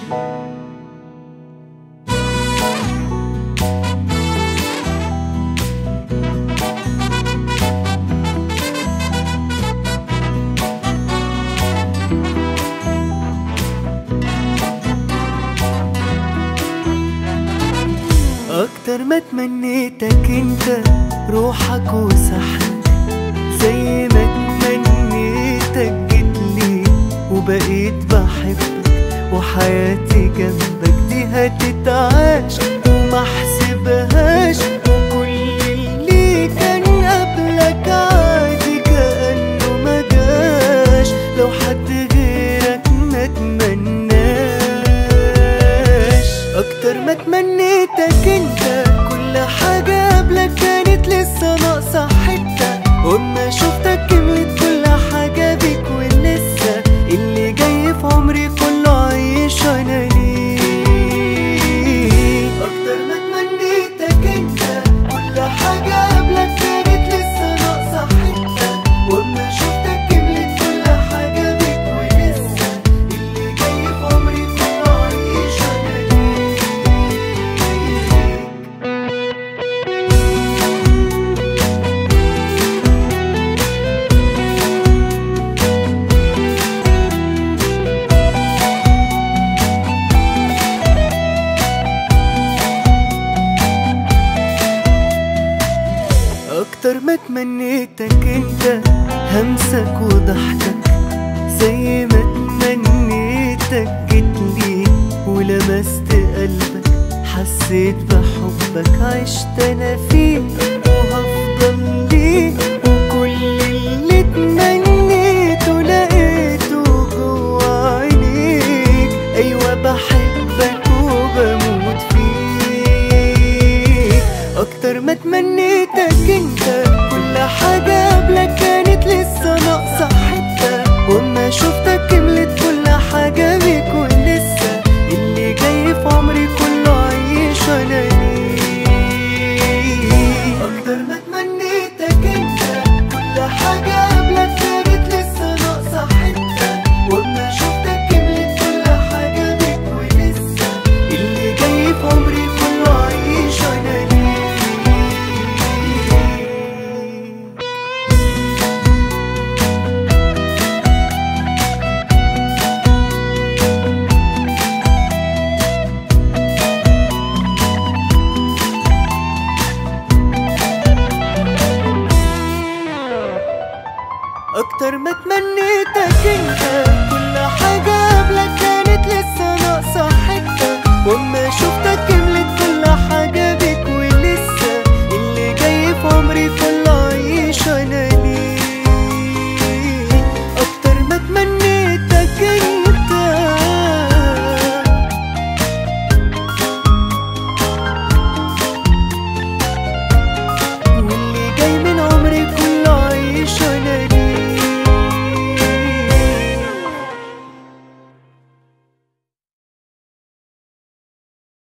اكتر ما تمنيتك انت روحك وسحرك زي ما تمنيتك جيتلي وبقيت بحبك وحياتي جنبك دي هتتعاش وما احسبهاش وكل اللي كان قبلك عادي كأنه ما جاش لو حد غيرك ما تمناش اكتر ما تمنيتك انت كل حاجة قبلك كانت لسه ناقصة حتة وما شفتك كملت كل حاجة بيك ولسه اللي جاي في عمري كله عايش انا ليك اكتر ما تمنيتك انت كل حاجة قبلك كانت لسه ناقصة حتة وما شفتك كملت كل حاجة بيك ولسه اللي جاي في عمري كله عايش انا ليك اكتر ما تمنيتك انت همسك وضحكك زي ما تمنيتك جيتلي ولمست قلبك حسيت بحبك عشت انا فيه وهفضل ليه وكل اللي تمنيته لقيته جوا عينيك ايوه بحبك وبموت فيك اكتر ما تمنيتك انت كل حاجة قبلك كانت لسه ناقصة حتة وما شفتك كملت كل حاجة بيك ولسه اللي جاي في عمري كله عايش انا ليك اكتر ما تمنيتك انت كل حاجة قبلك كانت لسه ناقصة حتة وما شفتك كملت كل حاجة بيك ولسه اللي جاي في عمري كله عايش انا ليك اكتر ما تمنيتك انت كل حاجة قبلك كانت لسه ناقصة حتة وما شفتك كملت